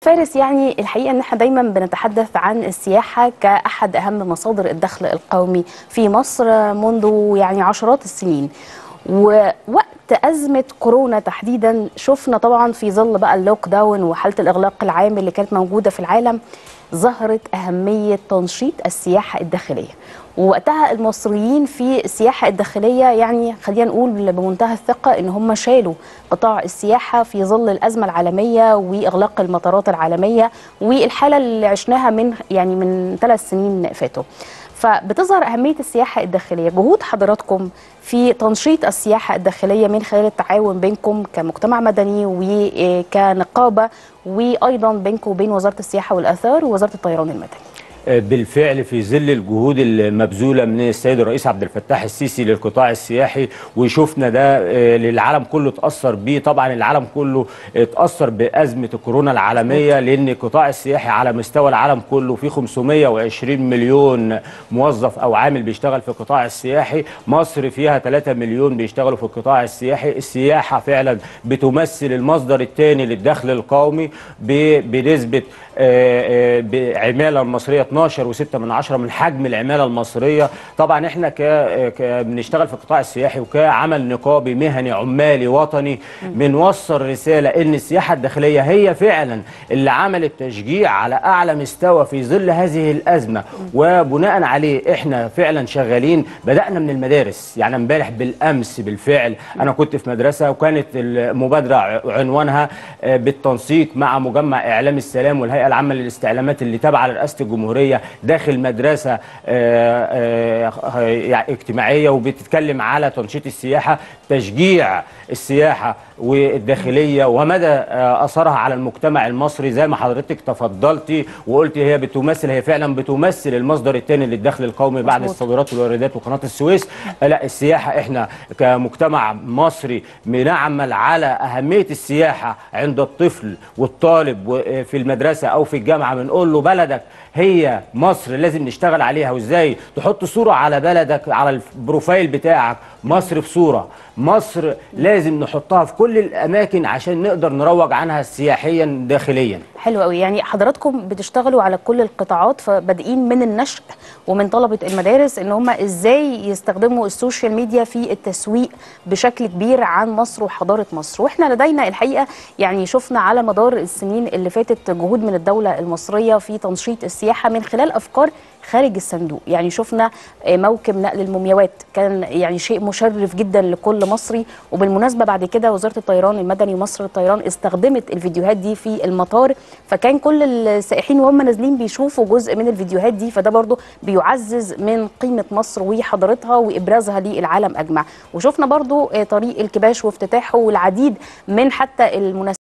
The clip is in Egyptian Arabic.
فارس يعني الحقيقه ان احنا دايما بنتحدث عن السياحه كاحد اهم مصادر الدخل القومي في مصر منذ يعني عشرات السنين ووقت ازمه كورونا تحديدا شفنا طبعا في ظل بقى اللوك داون وحاله الاغلاق العام اللي كانت موجوده في العالم ظهرت اهميه تنشيط السياحه الداخليه ووقتها المصريين في السياحه الداخليه يعني خلينا نقول بمنتهى الثقه ان هم شالوا قطاع السياحه في ظل الازمه العالميه واغلاق المطارات العالميه والحاله اللي عشناها من يعني من ثلاث سنين فاتوا فبتظهر أهمية السياحة الداخلية جهود حضراتكم في تنشيط السياحة الداخلية من خلال التعاون بينكم كمجتمع مدني وكنقابة وأيضا بينكم وبين وزارة السياحة والآثار ووزارة الطيران المدني بالفعل في ظل الجهود المبذوله من السيد الرئيس عبد الفتاح السيسي للقطاع السياحي وشفنا ده للعالم كله اتاثر بيه طبعا العالم كله اتاثر بازمه الكورونا العالميه لان القطاع السياحي على مستوى العالم كله في 520 مليون موظف او عامل بيشتغل في القطاع السياحي مصر فيها 3 مليون بيشتغلوا في القطاع السياحي السياحه فعلا بتمثل المصدر الثاني للدخل القومي بنسبه بعماله المصريه 12.6 من عشرة من حجم العماله المصريه طبعا احنا ك... ك... بنشتغل في القطاع السياحي وكعمل نقابي مهني عمالي وطني بنوصل رساله ان السياحه الداخليه هي فعلا اللي عملت تشجيع على اعلى مستوى في ظل هذه الازمه وبناء عليه احنا فعلا شغالين بدانا من المدارس يعني امبارح بالامس بالفعل انا كنت في مدرسه وكانت المبادره عنوانها بالتنسيق مع مجمع اعلام السلام والهيئه العامه للاستعلامات اللي تابعه لرئاسه الجمهوريه داخل مدرسه اجتماعيه وبتتكلم على تنشيط السياحه تشجيع السياحه والداخليه ومدى اثرها على المجتمع المصري زي ما حضرتك تفضلتي وقلتي هي بتمثل هي فعلا بتمثل المصدر الثاني للدخل القومي بعد الصادرات والواردات وقناه السويس لا السياحه احنا كمجتمع مصري بنعمل على اهميه السياحه عند الطفل والطالب في المدرسه او في الجامعه بنقول له بلدك هي مصر لازم نشتغل عليها وازاي تحط صوره على بلدك على البروفايل بتاعك مصر في صوره مصر لازم نحطها في كل الاماكن عشان نقدر نروج عنها سياحيا داخليا حلو قوي يعني حضراتكم بتشتغلوا على كل القطاعات فبادئين من النشء ومن طلبه المدارس ان هم ازاي يستخدموا السوشيال ميديا في التسويق بشكل كبير عن مصر وحضاره مصر واحنا لدينا الحقيقه يعني شفنا على مدار السنين اللي فاتت جهود من الدوله المصريه في تنشيط السياحه من خلال افكار خارج الصندوق يعني شفنا موكب نقل المومياوات كان يعني شيء مشرف جدا لكل مصري وبالمناسبه بعد كده وزاره الطيران المدني ومصر للطيران استخدمت الفيديوهات دي في المطار فكان كل السائحين وهم نازلين بيشوفوا جزء من الفيديوهات دي فده برضو بيعزز من قيمه مصر وحضارتها وابرازها للعالم اجمع وشفنا برضو طريق الكباش وافتتاحه والعديد من حتى المناسبات